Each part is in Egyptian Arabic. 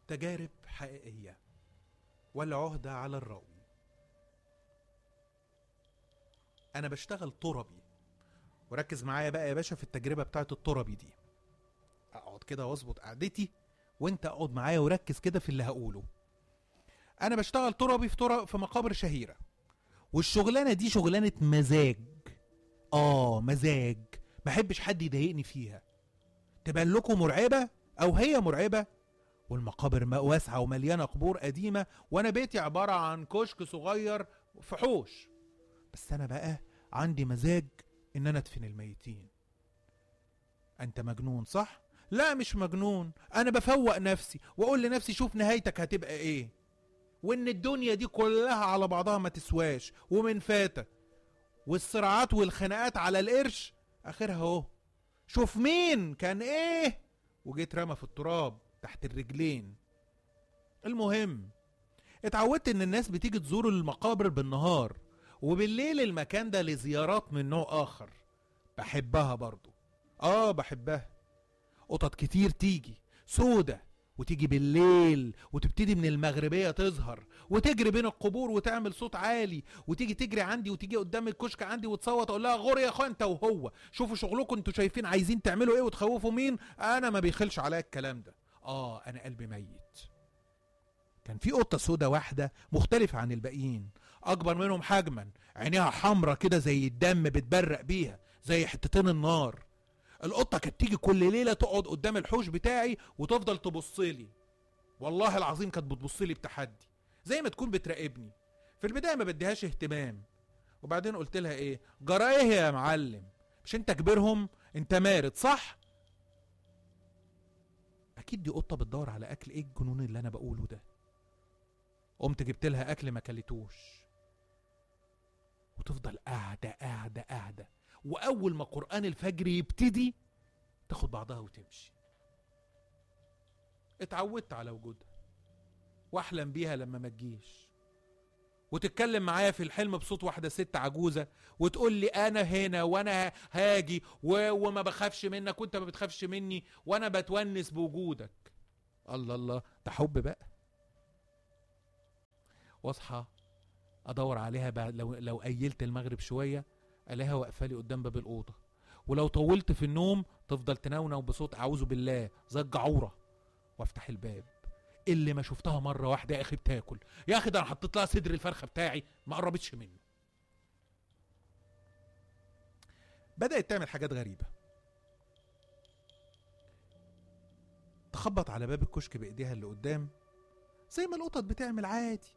تجارب حقيقية والعهدة على الراوي أنا بشتغل طربي وركز معايا بقى يا باشا في التجربة بتاعت الطربي دي أقعد كده وأظبط قعدتي وأنت اقعد معايا وركز كده في اللي هقوله أنا بشتغل طربي في طرب في مقابر شهيرة والشغلانة دي شغلانة مزاج آه مزاج محبش حد يضايقني فيها تبان لكم مرعبة أو هي مرعبة والمقابر ما- واسعة ومليانة قبور قديمة وأنا بيتي عبارة عن كشك صغير في حوش بس أنا بقى عندي مزاج إن أنا أدفن الميتين أنت مجنون صح؟ لا مش مجنون أنا بفوق نفسي وأقول لنفسي شوف نهايتك هتبقى إيه وإن الدنيا دي كلها على بعضها ما تسواش ومن فاتك والصراعات والخناقات على القرش آخرها أهو شوف مين كان إيه وجيت رمى في التراب تحت الرجلين المهم اتعودت ان الناس بتيجي تزور المقابر بالنهار وبالليل المكان ده لزيارات من نوع اخر بحبها برضو اه بحبها قطط كتير تيجي سودة وتيجي بالليل وتبتدي من المغربية تظهر وتجري بين القبور وتعمل صوت عالي وتيجي تجري عندي وتيجي قدام الكشك عندي وتصوت اقول لها غور يا اخويا انت وهو شوفوا شغلكم انتوا شايفين عايزين تعملوا ايه وتخوفوا مين انا ما بيخلش عليا الكلام ده اه انا قلبي ميت كان في قطة سودة واحدة مختلفة عن الباقيين أكبر منهم حجما عينيها حمرة كده زي الدم بتبرق بيها زي حتتين النار القطة كانت تيجي كل ليلة تقعد قدام الحوش بتاعي وتفضل تبصلي والله العظيم كانت بتبصلي بتحدي زي ما تكون بتراقبني في البداية ما بديهاش اهتمام وبعدين قلت لها ايه جرى ايه يا معلم مش انت كبيرهم انت مارد صح اكيد دي قطه بتدور على اكل ايه الجنون اللي انا بقوله ده قمت جبت لها اكل ما كلتوش وتفضل قاعده قاعده قاعده واول ما قران الفجر يبتدي تاخد بعضها وتمشي اتعودت على وجودها واحلم بيها لما ما تجيش وتتكلم معايا في الحلم بصوت واحدة ست عجوزة وتقول لي أنا هنا وأنا هاجي و... وما بخافش منك وأنت ما بتخافش مني وأنا بتونس بوجودك الله الله ده حب بقى واصحى ادور عليها بعد لو لو ايلت المغرب شويه الاقيها واقفه لي قدام باب الاوضه ولو طولت في النوم تفضل تنونو بصوت اعوذ بالله زي الجعوره وافتح الباب اللي ما شفتها مره واحده يا اخي بتاكل يا اخي ده انا حطيت لها صدر الفرخه بتاعي ما قربتش منه بدات تعمل حاجات غريبه تخبط على باب الكشك بايديها اللي قدام زي ما القطط بتعمل عادي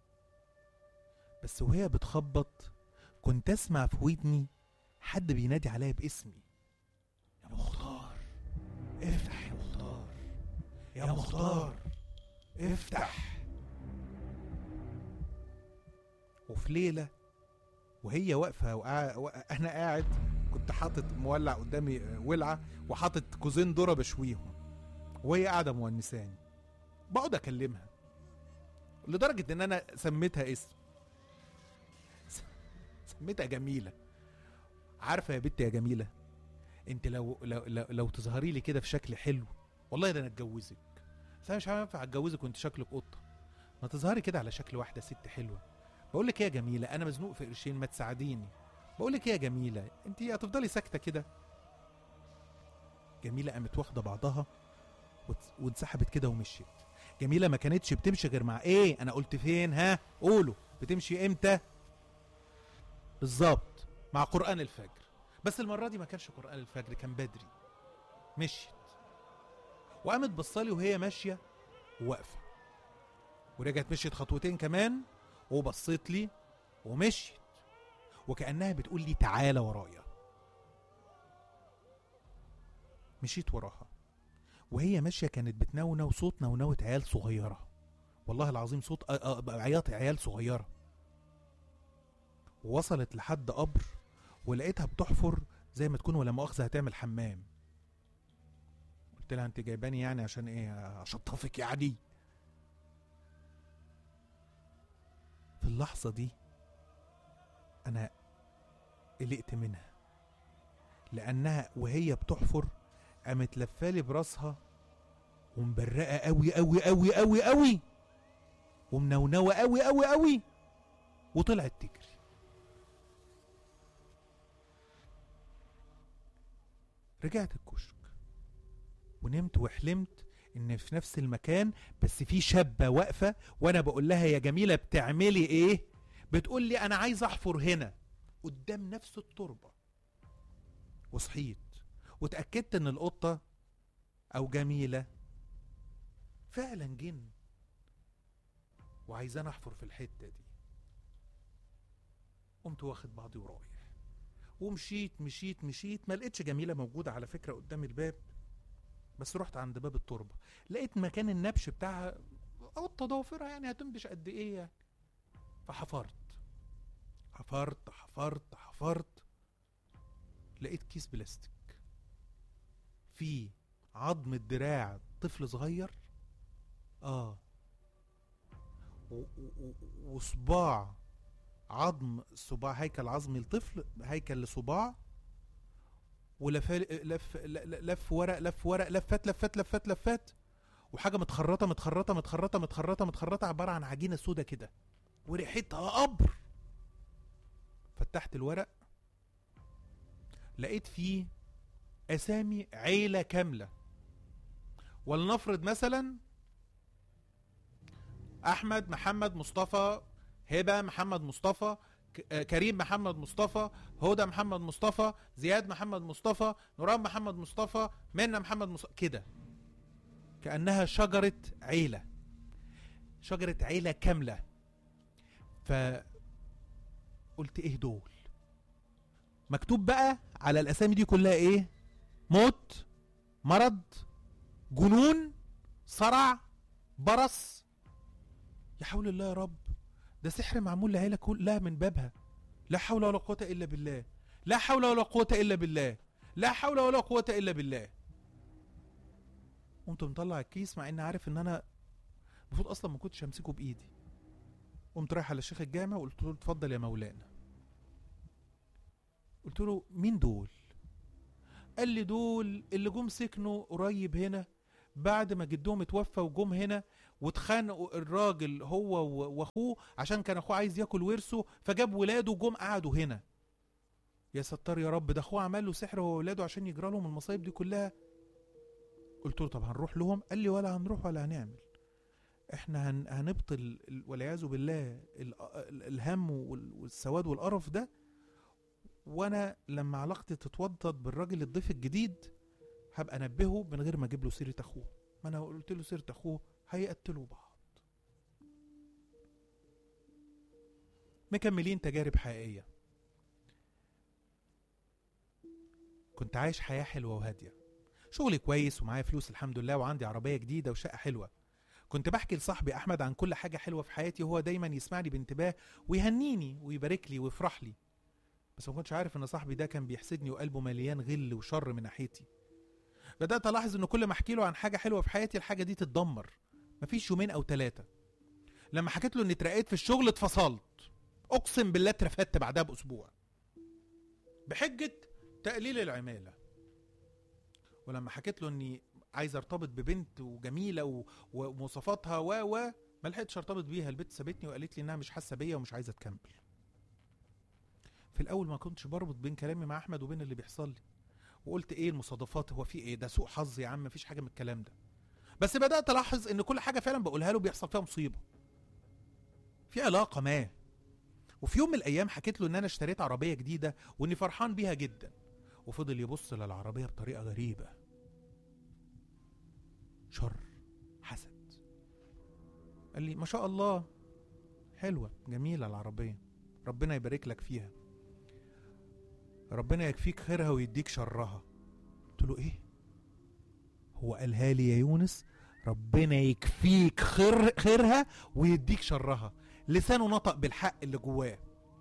بس وهي بتخبط كنت اسمع في ودني حد بينادي عليا باسمي يا مختار افتح يا مختار يا مختار افتح وفي ليله وهي واقفه وقع... وقع... انا قاعد كنت حاطط مولع قدامي ولعه وحاطط كوزين ذره بشويهم وهي قاعده مونساني بقعد اكلمها لدرجه ان انا سميتها اسم سميتها جميله عارفه يا بنت يا جميله انت لو لو لو, لو تظهري لي كده في شكل حلو والله ده انا اتجوزك بس انا مش هينفع اتجوزك وانت شكلك قطه ما تظهري كده على شكل واحده ست حلوه بقول لك ايه يا جميله انا مزنوق في قرشين ما تساعديني بقول لك ايه يا جميله انت هتفضلي ساكته كده جميله قامت واخده بعضها وت- وانسحبت كده ومشيت جميله ما كانتش بتمشي غير مع ايه انا قلت فين ها قولوا بتمشي امتى بالظبط مع قران الفجر بس المره دي ما كانش قران الفجر كان بدري مشيت وقامت بصالي وهي ماشيه وواقفه ورجعت مشيت خطوتين كمان وبصيت لي ومشيت وكانها بتقول لي تعالى ورايا مشيت وراها وهي ماشيه كانت بتنونو صوت نونوه عيال صغيره والله العظيم صوت آه، آه، عياط عيال صغيره ووصلت لحد قبر ولقيتها بتحفر زي ما تكون ولا مؤاخذه هتعمل حمام قلت لها انت جايباني يعني عشان ايه اشطفك يعني في اللحظه دي انا قلقت منها لانها وهي بتحفر قامت لفالي براسها ومبرقه قوي قوي قوي قوي قوي ومنونوه قوي قوي قوي وطلعت تجري رجعت الكشك ونمت وحلمت ان في نفس المكان بس في شابه واقفه وانا بقول لها يا جميله بتعملي ايه بتقول لي انا عايز احفر هنا قدام نفس التربه وصحيت وتاكدت ان القطه او جميله فعلا جن وعايزاني احفر في الحته دي قمت واخد بعضي ورايح ومشيت مشيت مشيت ما لقيتش جميله موجوده على فكره قدام الباب بس رحت عند باب التربه لقيت مكان النبش بتاعها او التضافرها يعني هتنبش قد ايه يعني فحفرت حفرت حفرت حفرت لقيت كيس بلاستيك فيه عظم الدراع طفل صغير اه و- و- و- وصباع عظم صباع هيكل عظمي لطفل هيكل لصباع ولف لف لف ورق لف ورق لفات لفات لفات لفات وحاجه متخرطه متخرطه متخرطه متخرطه متخرطه عباره عن عجينه سودا كده وريحتها قبر فتحت الورق لقيت فيه اسامي عيله كامله ولنفرض مثلا احمد محمد مصطفى هبه محمد مصطفى ك- آه، كريم محمد مصطفى هدى محمد مصطفى زياد محمد مصطفى نوران محمد مصطفى منى محمد مصطفى كده كانها شجره عيله شجره عيله كامله ف قلت ايه دول مكتوب بقى على الاسامي دي كلها ايه موت مرض جنون صرع برص يا حول الله يا رب ده سحر معمول لعيلة كلها من بابها لا حول ولا قوة إلا بالله لا حول ولا قوة إلا بالله لا حول ولا قوة إلا بالله قمت مطلع الكيس مع إني عارف إن أنا المفروض أصلا ما كنتش همسكه بإيدي قمت رايح على شيخ الجامع وقلت له اتفضل يا مولانا قلت له مين دول قال لي دول اللي جم سكنوا قريب هنا بعد ما جدهم اتوفى وجم هنا واتخانقوا الراجل هو و- واخوه عشان كان اخوه عايز ياكل ورثه فجاب ولاده وجم قعدوا هنا يا ستار يا رب ده اخوه عمل له سحر هو وولاده عشان يجرى لهم المصايب دي كلها قلت له طب هنروح لهم قال لي ولا هنروح ولا هنعمل احنا هن هنبطل ال- والعياذ بالله ال- ال- الهم وال- والسواد والقرف ده وانا لما علاقتي تتوضد بالراجل الضيف الجديد هبقى انبهه من غير ما اجيب له سيره اخوه ما انا قلت له سيره اخوه هيقتلوا بعض مكملين تجارب حقيقيه كنت عايش حياه حلوه وهاديه شغلي كويس ومعايا فلوس الحمد لله وعندي عربيه جديده وشقه حلوه كنت بحكي لصاحبي احمد عن كل حاجه حلوه في حياتي وهو دايما يسمعني بانتباه ويهنيني ويبارك لي ويفرح لي بس ما كنتش عارف ان صاحبي ده كان بيحسدني وقلبه مليان غل وشر من ناحيتي بدات الاحظ ان كل ما احكي له عن حاجه حلوه في حياتي الحاجه دي تتدمر مفيش يومين او ثلاثه لما حكيت له اني اترقيت في الشغل اتفصلت اقسم بالله اترفدت بعدها باسبوع بحجه تقليل العماله ولما حكيت له اني عايز ارتبط ببنت وجميله و- ومواصفاتها و و ما لحقتش ارتبط بيها البنت سابتني وقالت لي انها مش حاسه بيا ومش عايزه تكمل في الاول ما كنتش بربط بين كلامي مع احمد وبين اللي بيحصل لي وقلت ايه المصادفات هو في ايه ده سوء حظ يا عم مفيش حاجه من الكلام ده بس بدات الاحظ ان كل حاجه فعلا بقولها له بيحصل فيها مصيبه في علاقه ما وفي يوم من الايام حكيت له ان انا اشتريت عربيه جديده واني فرحان بيها جدا وفضل يبص للعربيه بطريقه غريبه شر حسد قال لي ما شاء الله حلوه جميله العربيه ربنا يبارك لك فيها ربنا يكفيك خيرها ويديك شرها قلت له ايه هو قالها لي يا يونس ربنا يكفيك خير خيرها ويديك شرها لسانه نطق بالحق اللي جواه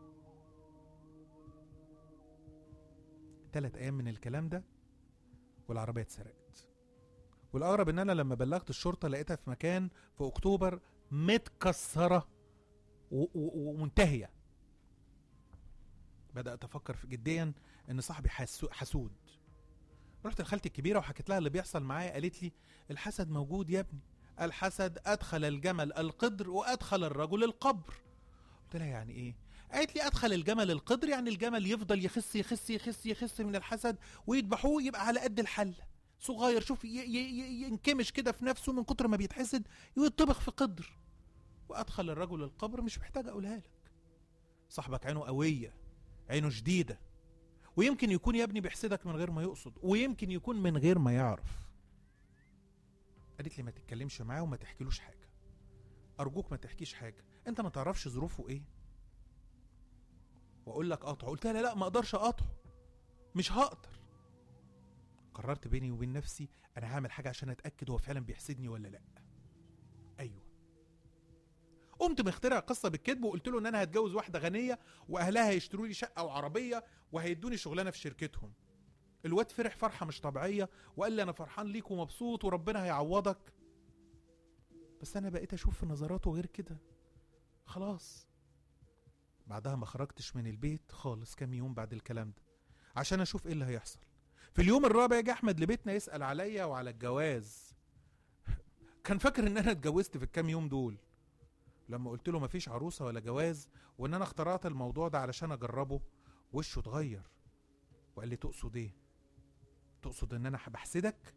تلات ايام من الكلام ده والعربيه اتسرقت والاغرب ان انا لما بلغت الشرطه لقيتها في مكان في اكتوبر متكسره و- و- ومنتهيه بدات افكر في جديا ان صاحبي حسو- حسود رحت لخالتي الكبيره وحكيت لها اللي بيحصل معايا قالت لي الحسد موجود يا ابني الحسد ادخل الجمل القدر وادخل الرجل القبر قلت لها يعني ايه قالت لي ادخل الجمل القدر يعني الجمل يفضل يخس يخس يخس يخس من الحسد ويذبحوه يبقى على قد الحله صغير شوف ي- ي- ي- ينكمش كده في نفسه من كتر ما بيتحسد يطبخ في قدر وادخل الرجل القبر مش محتاج اقولها لك صاحبك عينه قويه عينه شديده ويمكن يكون يا ابني بيحسدك من غير ما يقصد ويمكن يكون من غير ما يعرف قالت لي ما تتكلمش معاه وما تحكيلوش حاجه ارجوك ما تحكيش حاجه انت ما تعرفش ظروفه ايه واقول لك قطعه قلت لها لا ما اقدرش اقطعه مش هقدر قررت بيني وبين نفسي انا هعمل حاجه عشان اتاكد هو فعلا بيحسدني ولا لا ايوه قمت مخترع قصه بالكذب وقلت له ان انا هتجوز واحده غنيه واهلها هيشتروا لي شقه وعربيه وهيدوني شغلانه في شركتهم الواد فرح فرحه مش طبيعيه وقال لي انا فرحان ليك ومبسوط وربنا هيعوضك بس انا بقيت اشوف في نظراته غير كده خلاص بعدها ما خرجتش من البيت خالص كام يوم بعد الكلام ده عشان اشوف ايه اللي هيحصل في اليوم الرابع جه احمد لبيتنا يسال عليا وعلى الجواز كان فاكر ان انا اتجوزت في الكام يوم دول لما قلت له مفيش عروسه ولا جواز وان انا اخترعت الموضوع ده علشان اجربه وشه اتغير وقال لي تقصد ايه تقصد ان انا بحسدك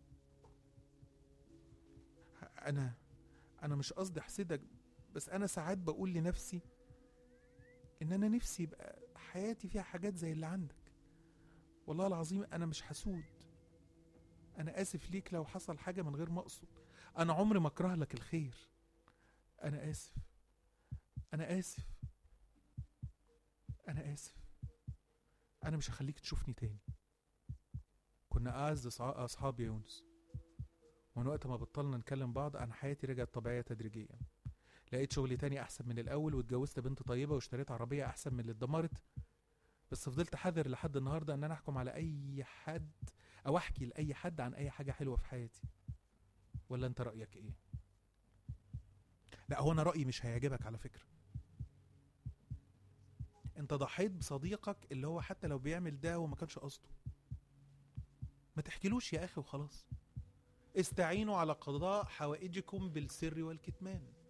انا انا مش قصدي احسدك بس انا ساعات بقول لنفسي ان انا نفسي يبقى حياتي فيها حاجات زي اللي عندك والله العظيم انا مش حسود انا اسف ليك لو حصل حاجه من غير ما اقصد انا عمري ما اكره لك الخير انا اسف انا اسف انا اسف انا مش هخليك تشوفني تاني كنا اعز أصع- اصحاب يا يونس ومن وقت ما بطلنا نكلم بعض انا حياتي رجعت طبيعيه تدريجيا لقيت شغل تاني احسن من الاول واتجوزت بنت طيبه واشتريت عربيه احسن من اللي اتدمرت بس فضلت حذر لحد النهارده ان انا احكم على اي حد او احكي لاي حد عن اي حاجه حلوه في حياتي ولا انت رايك ايه لا هو انا رايي مش هيعجبك على فكره انت ضحيت بصديقك اللي هو حتى لو بيعمل ده وما كانش قصده ما تحكيلوش يا اخي وخلاص استعينوا على قضاء حوائجكم بالسر والكتمان